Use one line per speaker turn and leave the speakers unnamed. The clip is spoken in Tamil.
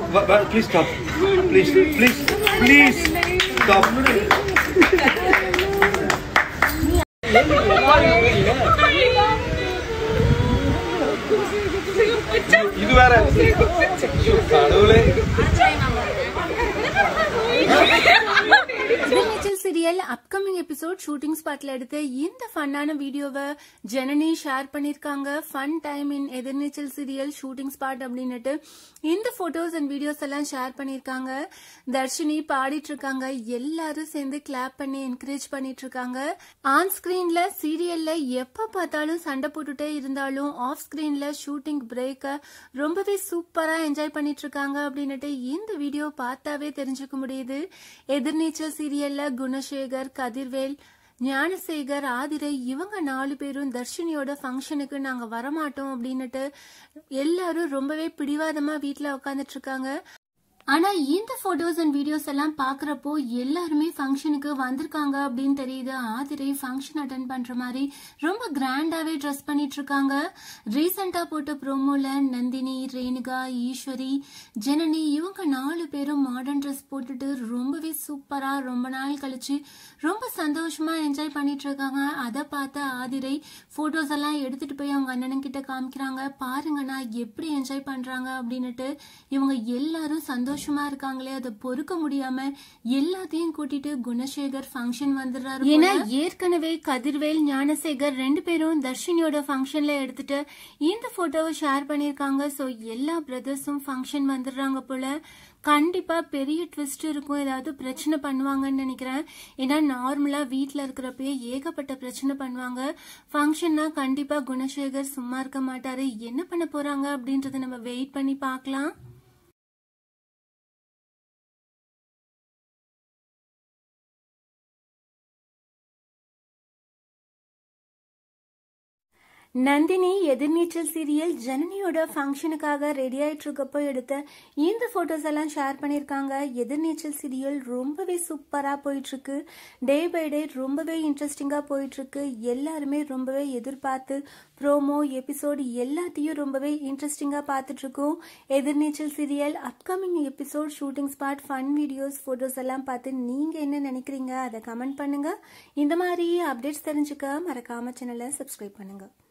But, but please stop. Please, please, please stop. இது வேற கடவுளே
Ethirneechal serial upcoming episode shooting ஸ்பாட்ல எடுத்த இந்த ஃபன்னான வீடியோவை ஜனனி ஷேர் பண்ணிருக்காங்க fun time in Ethirneechal serial shooting spot அப்படின்னுட்டு இந்த போட்டோஸ் அண்ட் வீடியோஸ் எல்லாம் ஷேர் பண்ணிருக்காங்க தர்ஷினி பாடிட்டு இருக்காங்க எல்லாரும் சேர்ந்து கிளாப் பண்ணி என்கரேஜ் பண்ணிட்டு இருக்காங்க ஆன் ஸ்கிரீன்ல சீரியல்ல எப்ப பார்த்தாலும் சண்டை போட்டுட்டே இருந்தாலும் ஆஃப் ஸ்கிரீன்ல ஷூட்டிங் பிரேக்க ரொம்பவே சூப்பரா என்ஜாய் பண்ணிட்டு இருக்காங்க அப்படின்னுட்டு இந்த வீடியோ பார்த்தாவே தெரிஞ்சுக்க முடியுது எதிர்நீச்சல் சீரியல்ல குணசேகர் கதிர்வேல் ஞானசேகர் ஆதிரை இவங்க நாலு பேரும் தர்ஷினியோட ஃபங்க்ஷனுக்கு நாங்க வரமாட்டோம் அப்படின்னுட்டு எல்லாரும் ரொம்பவே பிடிவாதமா வீட்ல உட்காந்துட்டு இருக்காங்க ஆனா இந்த போட்டோஸ் அண்ட் வீடியோஸ் எல்லாம் பாக்குறப்போ எல்லாருமே ஃபங்க்ஷனுக்கு வந்திருக்காங்க அப்படின்னு தெரியுது ஆதிரை ஃபங்க்ஷன் அட்டன் பண்ற மாதிரி ரொம்ப கிராண்டாவே ட்ரெஸ் பண்ணிட்டு இருக்காங்க ரீசெண்டா போட்ட ப்ரோமோல நந்தினி ரேணுகா ஈஸ்வரி ஜனனி இவங்க நாலு பேரும் மாடர்ன் ட்ரெஸ் போட்டுட்டு ரொம்பவே சூப்பரா ரொம்ப நாள் கழிச்சு ரொம்ப சந்தோஷமா என்ஜாய் பண்ணிட்டு இருக்காங்க அதை பார்த்த ஆதிரை போட்டோஸ் எல்லாம் எடுத்துட்டு போய் அவங்க அண்ணன் கிட்ட காமிக்கிறாங்க பாருங்கண்ணா எப்படி என்ஜாய் பண்றாங்க அப்படின்னுட்டு இவங்க எல்லாரும் சந்தோஷமா இருக்காங்களே அதை பொறுக்க முடியாம எல்லாத்தையும் கூட்டிட்டு குணசேகர் ஃபங்க்ஷன் வந்துடுறாரு ஏன்னா ஏற்கனவே கதிர்வேல் ஞானசேகர் ரெண்டு பேரும் தர்ஷினியோட ஃபங்க்ஷன்ல எடுத்துட்டு இந்த போட்டோவை ஷேர் பண்ணிருக்காங்க சோ எல்லா பிரதர்ஸும் ஃபங்க்ஷன் வந்துடுறாங்க போல கண்டிப்பா பெரிய ட்விஸ்ட் இருக்கும் ஏதாவது பிரச்சனை பண்ணுவாங்கன்னு நினைக்கிறேன் ஏன்னா நார்மலா வீட்ல இருக்கிறப்பயே ஏகப்பட்ட பிரச்சனை பண்ணுவாங்க ஃபங்க்ஷன்னா கண்டிப்பா குணசேகர் சும்மா இருக்க மாட்டாரு என்ன பண்ண போறாங்க அப்படின்றத நம்ம வெயிட் பண்ணி பார்க்கலாம் நந்தினி எதிர்நீச்சல் சீரியல் ஜனனியோட ஃபங்க்ஷனுக்காக ரெடி ஆயிட்டு இருக்கப்போ எடுத்த இந்த போட்டோஸ் எல்லாம் ஷேர் பண்ணியிருக்காங்க எதிர்நீச்சல் சீரியல் ரொம்பவே சூப்பரா போயிட்டு இருக்கு டே பை டே ரொம்பவே இன்ட்ரெஸ்டிங்கா போயிட்டு இருக்கு எல்லாருமே ரொம்பவே எதிர்பார்த்து ப்ரோமோ எபிசோடு எல்லாத்தையும் ரொம்பவே இன்ட்ரெஸ்டிங்கா பார்த்துட்டு இருக்கோம் Ethirneechal serial upcoming episode shooting spot fun videos photos எல்லாம் பார்த்து நீங்க என்ன நினைக்கிறீங்க அதை கமெண்ட் பண்ணுங்க இந்த மாதிரி அப்டேட்ஸ் தெரிஞ்சுக்க மறக்காம சேனலை சப்ஸ்கிரைப் பண்ணுங்க